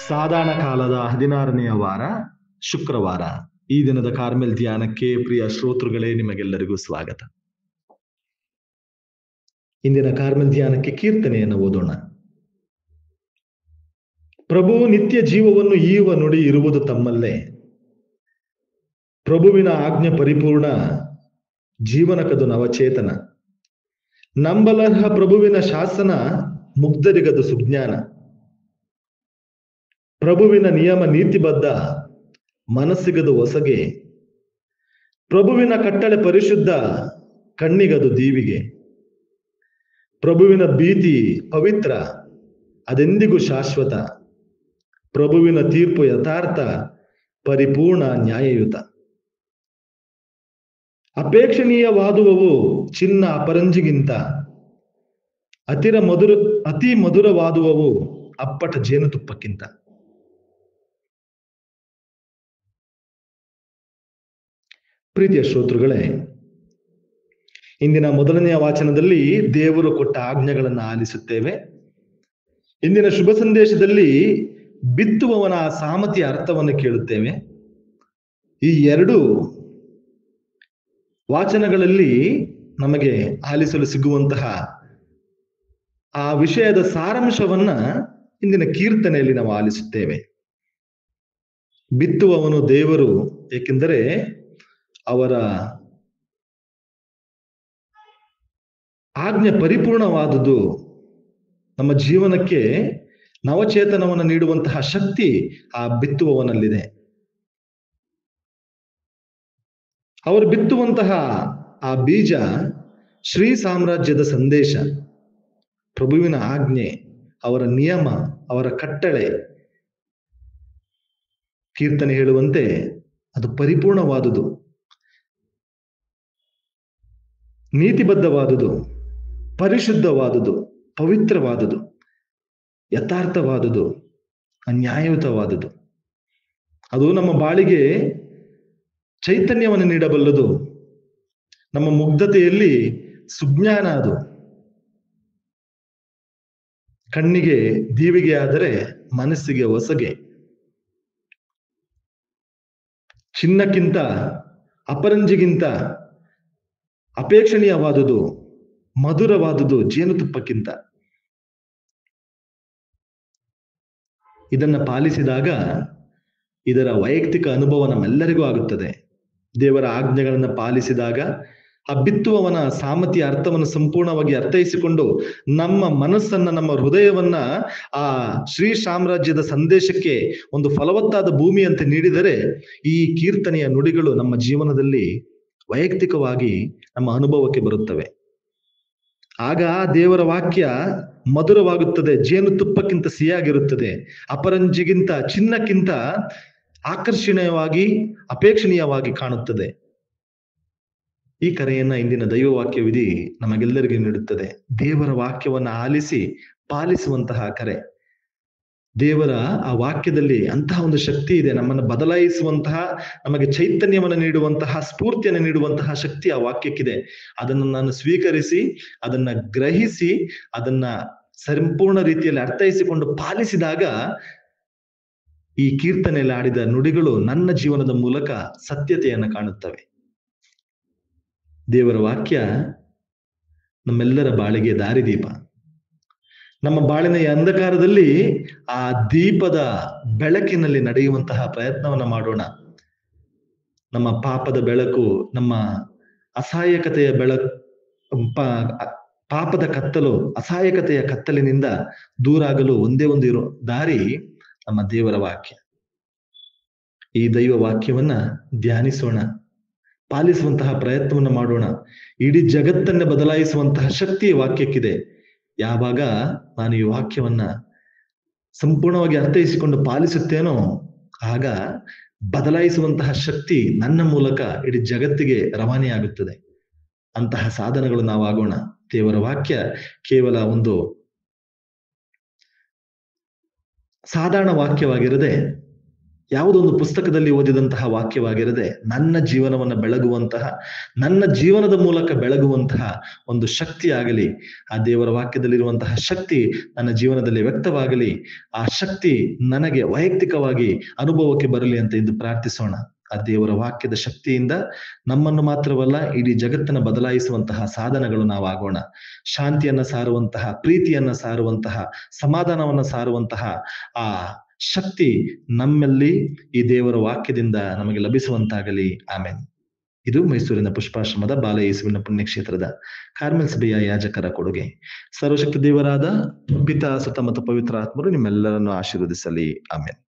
ಸಾಧಾರಣ ಕಾಲದ ಹದಿನಾರನೆಯ ವಾರ ಶುಕ್ರವಾರ ಈ ದಿನದ ಕಾರ್ಮೆಲ್ ಧ್ಯಾನಕ್ಕೆ ಪ್ರಿಯ ಶ್ರೋತೃಗಳೇ ನಿಮಗೆಲ್ಲರಿಗೂ ಸ್ವಾಗತ ಇಂದಿನ ಕಾರ್ಮೆಲ್ ಧ್ಯಾನಕ್ಕೆ ಕೀರ್ತನೆಯನ್ನು ಓದೋಣ ಪ್ರಭು ನಿತ್ಯ ಜೀವವನ್ನು ಈಯುವ ನುಡಿ ಇರುವುದು ತಮ್ಮಲ್ಲೇ ಪ್ರಭುವಿನ ಆಜ್ಞೆ ಪರಿಪೂರ್ಣ ಜೀವನಕದು ನವಚೇತನ ನಂಬಲರ್ಹ ಪ್ರಭುವಿನ ಶಾಸನ ಮುಗ್ಧರಿಗದು ಸುಜ್ಞಾನ ಪ್ರಭುವಿನ ನಿಯಮ ನೀತಿಬದ್ಧ ಮನಸ್ಸಿಗದು ಹೊಸಗೆ ಪ್ರಭುವಿನ ಕಟ್ಟಳೆ ಪರಿಶುದ್ಧ ಕಣ್ಣಿಗದು ದೀವಿಗೆ ಪ್ರಭುವಿನ ಭೀತಿ ಪವಿತ್ರ ಅದೆಂದಿಗೂ ಶಾಶ್ವತ ಪ್ರಭುವಿನ ತೀರ್ಪು ಯಥಾರ್ಥ ಪರಿಪೂರ್ಣ ನ್ಯಾಯಯುತ ಅಪೇಕ್ಷಣೀಯವಾದುವವು ಚಿನ್ನ ಅಪರಂಜಿಗಿಂತ ಅತಿರ ಮಧುರ ಅತಿ ಮಧುರವಾದುವವು ಅಪ್ಪಟ ಜೇನುತುಪ್ಪಕ್ಕಿಂತ ಪ್ರೀತಿಯ ಶ್ರೋತೃಗಳೇ ಇಂದಿನ ಮೊದಲನೆಯ ವಾಚನದಲ್ಲಿ ದೇವರು ಕೊಟ್ಟ ಆಜ್ಞೆಗಳನ್ನು ಆಲಿಸುತ್ತೇವೆ ಇಂದಿನ ಶುಭ ಸಂದೇಶದಲ್ಲಿ ಬಿತ್ತುವವನ ಸಾಮತಿಯ ಅರ್ಥವನ್ನು ಕೇಳುತ್ತೇವೆ ಈ ಎರಡು ವಾಚನಗಳಲ್ಲಿ ನಮಗೆ ಆಲಿಸಲು ಸಿಗುವಂತಹ ಆ ವಿಷಯದ ಸಾರಾಂಶವನ್ನ ಇಂದಿನ ಕೀರ್ತನೆಯಲ್ಲಿ ನಾವು ಆಲಿಸುತ್ತೇವೆ ಬಿತ್ತುವವನು ದೇವರು ಏಕೆಂದರೆ ಅವರ ಆಜ್ಞೆ ಪರಿಪೂರ್ಣವಾದುದು ನಮ್ಮ ಜೀವನಕ್ಕೆ ನವಚೇತನವನ್ನು ನೀಡುವಂತಹ ಶಕ್ತಿ ಆ ಬಿತ್ತುವವನಲ್ಲಿದೆ ಅವರು ಬಿತ್ತುವಂತಹ ಆ ಬೀಜ ಶ್ರೀ ಸಾಮ್ರಾಜ್ಯದ ಸಂದೇಶ ಪ್ರಭುವಿನ ಆಜ್ಞೆ ಅವರ ನಿಯಮ ಅವರ ಕಟ್ಟಳೆ ಕೀರ್ತನೆ ಹೇಳುವಂತೆ ಅದು ಪರಿಪೂರ್ಣವಾದುದು ನೀತಿಬದ್ಧವಾದುದು ಪರಿಶುದ್ಧವಾದುದು ಪವಿತ್ರವಾದುದು ಯಥಾರ್ಥವಾದುದು ಅನ್ಯಾಯಯುತವಾದುದು ಅದು ನಮ್ಮ ಬಾಳಿಗೆ ಚೈತನ್ಯವನ್ನು ನೀಡಬಲ್ಲದು ನಮ್ಮ ಮುಗ್ಧತೆಯಲ್ಲಿ ಸುಜ್ಞಾನ ಅದು ಕಣ್ಣಿಗೆ ದೀವಿಗೆ ಆದರೆ ಮನಸ್ಸಿಗೆ ಹೊಸಗೆ ಚಿನ್ನಕ್ಕಿಂತ ಅಪರಂಜಿಗಿಂತ ಅಪೇಕ್ಷಣೀಯವಾದುದು ಮಧುರವಾದುದು ಜೇನುತುಪ್ಪಕ್ಕಿಂತ ಇದನ್ನ ಪಾಲಿಸಿದಾಗ ಇದರ ವೈಯಕ್ತಿಕ ಅನುಭವ ನಮ್ಮೆಲ್ಲರಿಗೂ ಆಗುತ್ತದೆ ದೇವರ ಆಜ್ಞೆಗಳನ್ನು ಪಾಲಿಸಿದಾಗ ಆ ಬಿತ್ತುವವನ ಸಾಮತಿಯ ಅರ್ಥವನ್ನು ಸಂಪೂರ್ಣವಾಗಿ ಅರ್ಥೈಸಿಕೊಂಡು ನಮ್ಮ ಮನಸ್ಸನ್ನ ನಮ್ಮ ಹೃದಯವನ್ನ ಆ ಶ್ರೀ ಸಾಮ್ರಾಜ್ಯದ ಸಂದೇಶಕ್ಕೆ ಒಂದು ಫಲವತ್ತಾದ ಭೂಮಿಯಂತೆ ನೀಡಿದರೆ ಈ ಕೀರ್ತನೆಯ ನುಡಿಗಳು ನಮ್ಮ ಜೀವನದಲ್ಲಿ ವೈಯಕ್ತಿಕವಾಗಿ ನಮ್ಮ ಅನುಭವಕ್ಕೆ ಬರುತ್ತವೆ ಆಗ ದೇವರ ವಾಕ್ಯ ಮಧುರವಾಗುತ್ತದೆ ಜೇನುತುಪ್ಪಕ್ಕಿಂತ ಸಿಹಿಯಾಗಿರುತ್ತದೆ ಅಪರಂಜಿಗಿಂತ ಚಿನ್ನಕ್ಕಿಂತ ಆಕರ್ಷಣೀಯವಾಗಿ ಅಪೇಕ್ಷಣೀಯವಾಗಿ ಕಾಣುತ್ತದೆ ಈ ಕರೆಯನ್ನ ಇಂದಿನ ದೈವ ವಾಕ್ಯ ವಿಧಿ ನಮಗೆಲ್ಲರಿಗೂ ನೀಡುತ್ತದೆ ದೇವರ ವಾಕ್ಯವನ್ನ ಆಲಿಸಿ ಪಾಲಿಸುವಂತಹ ಕರೆ ದೇವರ ಆ ವಾಕ್ಯದಲ್ಲಿ ಅಂತಹ ಒಂದು ಶಕ್ತಿ ಇದೆ ನಮ್ಮನ್ನು ಬದಲಾಯಿಸುವಂತಹ ನಮಗೆ ಚೈತನ್ಯವನ್ನು ನೀಡುವಂತಹ ಸ್ಫೂರ್ತಿಯನ್ನು ನೀಡುವಂತಹ ಶಕ್ತಿ ಆ ವಾಕ್ಯಕ್ಕಿದೆ ಅದನ್ನು ನಾನು ಸ್ವೀಕರಿಸಿ ಅದನ್ನ ಗ್ರಹಿಸಿ ಅದನ್ನ ಸಂಪೂರ್ಣ ರೀತಿಯಲ್ಲಿ ಅರ್ಥೈಸಿಕೊಂಡು ಪಾಲಿಸಿದಾಗ ಈ ಕೀರ್ತನೆಯಲ್ಲಿ ಆಡಿದ ನುಡಿಗಳು ನನ್ನ ಜೀವನದ ಮೂಲಕ ಸತ್ಯತೆಯನ್ನು ಕಾಣುತ್ತವೆ ದೇವರ ವಾಕ್ಯ ನಮ್ಮೆಲ್ಲರ ಬಾಳಿಗೆ ದಾರಿದೀಪ ನಮ್ಮ ಬಾಳಿನ ಈ ಅಂಧಕಾರದಲ್ಲಿ ಆ ದೀಪದ ಬೆಳಕಿನಲ್ಲಿ ನಡೆಯುವಂತಹ ಪ್ರಯತ್ನವನ್ನ ಮಾಡೋಣ ನಮ್ಮ ಪಾಪದ ಬೆಳಕು ನಮ್ಮ ಅಸಹಾಯಕತೆಯ ಬೆಳಕು ಪಾಪದ ಕತ್ತಲು ಅಸಹಾಯಕತೆಯ ಕತ್ತಲಿನಿಂದ ದೂರಾಗಲು ಒಂದೇ ಒಂದು ಇರೋ ದಾರಿ ನಮ್ಮ ದೇವರ ವಾಕ್ಯ ಈ ದೈವ ವಾಕ್ಯವನ್ನ ಧ್ಯಾನಿಸೋಣ ಪಾಲಿಸುವಂತಹ ಪ್ರಯತ್ನವನ್ನು ಮಾಡೋಣ ಇಡೀ ಜಗತ್ತನ್ನೇ ಬದಲಾಯಿಸುವಂತಹ ಶಕ್ತಿ ವಾಕ್ಯಕ್ಕಿದೆ ಯಾವಾಗ ನಾನು ಈ ವಾಕ್ಯವನ್ನ ಸಂಪೂರ್ಣವಾಗಿ ಅರ್ಥೈಸಿಕೊಂಡು ಪಾಲಿಸುತ್ತೇನೋ ಆಗ ಬದಲಾಯಿಸುವಂತಹ ಶಕ್ತಿ ನನ್ನ ಮೂಲಕ ಇಡೀ ಜಗತ್ತಿಗೆ ರವಾನೆಯಾಗುತ್ತದೆ ಅಂತಹ ಸಾಧನಗಳು ನಾವಾಗೋಣ ದೇವರ ವಾಕ್ಯ ಕೇವಲ ಒಂದು ಸಾಧಾರಣ ವಾಕ್ಯವಾಗಿರದೆ ಯಾವುದೊಂದು ಪುಸ್ತಕದಲ್ಲಿ ಓದಿದಂತಹ ವಾಕ್ಯವಾಗಿರದೆ ನನ್ನ ಜೀವನವನ್ನು ಬೆಳಗುವಂತಹ ನನ್ನ ಜೀವನದ ಮೂಲಕ ಬೆಳಗುವಂತಹ ಒಂದು ಶಕ್ತಿ ಆಗಲಿ ಆ ದೇವರ ವಾಕ್ಯದಲ್ಲಿರುವಂತಹ ಶಕ್ತಿ ನನ್ನ ಜೀವನದಲ್ಲಿ ವ್ಯಕ್ತವಾಗಲಿ ಆ ಶಕ್ತಿ ನನಗೆ ವೈಯಕ್ತಿಕವಾಗಿ ಅನುಭವಕ್ಕೆ ಬರಲಿ ಅಂತ ಎಂದು ಪ್ರಾರ್ಥಿಸೋಣ ಆ ದೇವರ ವಾಕ್ಯದ ಶಕ್ತಿಯಿಂದ ನಮ್ಮನ್ನು ಮಾತ್ರವಲ್ಲ ಇಡೀ ಜಗತ್ತನ್ನು ಬದಲಾಯಿಸುವಂತಹ ಸಾಧನಗಳು ನಾವಾಗೋಣ ಶಾಂತಿಯನ್ನ ಸಾರುವಂತಹ ಪ್ರೀತಿಯನ್ನ ಸಾರುವಂತಹ ಸಮಾಧಾನವನ್ನ ಸಾರುವಂತಹ ಆ ಶಕ್ತಿ ನಮ್ಮಲ್ಲಿ ಈ ದೇವರ ವಾಕ್ಯದಿಂದ ನಮಗೆ ಲಭಿಸುವಂತಾಗಲಿ ಆಮೇಲೆ ಇದು ಮೈಸೂರಿನ ಪುಷ್ಪಾಶ್ರಮದ ಬಾಲ ಯೇಸುವಿನ ಪುಣ್ಯಕ್ಷೇತ್ರದ ಕಾರ್ಮೆಲ್ ಸಭೆಯ ಯಾಜಕರ ಕೊಡುಗೆ ಸರ್ವಶಕ್ತಿ ದೇವರಾದ ಪಿತಾ ಸುತ ಮತ್ತು ಪವಿತ್ರ ಆತ್ಮರು ನಿಮ್ಮೆಲ್ಲರನ್ನು ಆಶೀರ್ವದಿಸಲಿ ಆಮೇಲೆ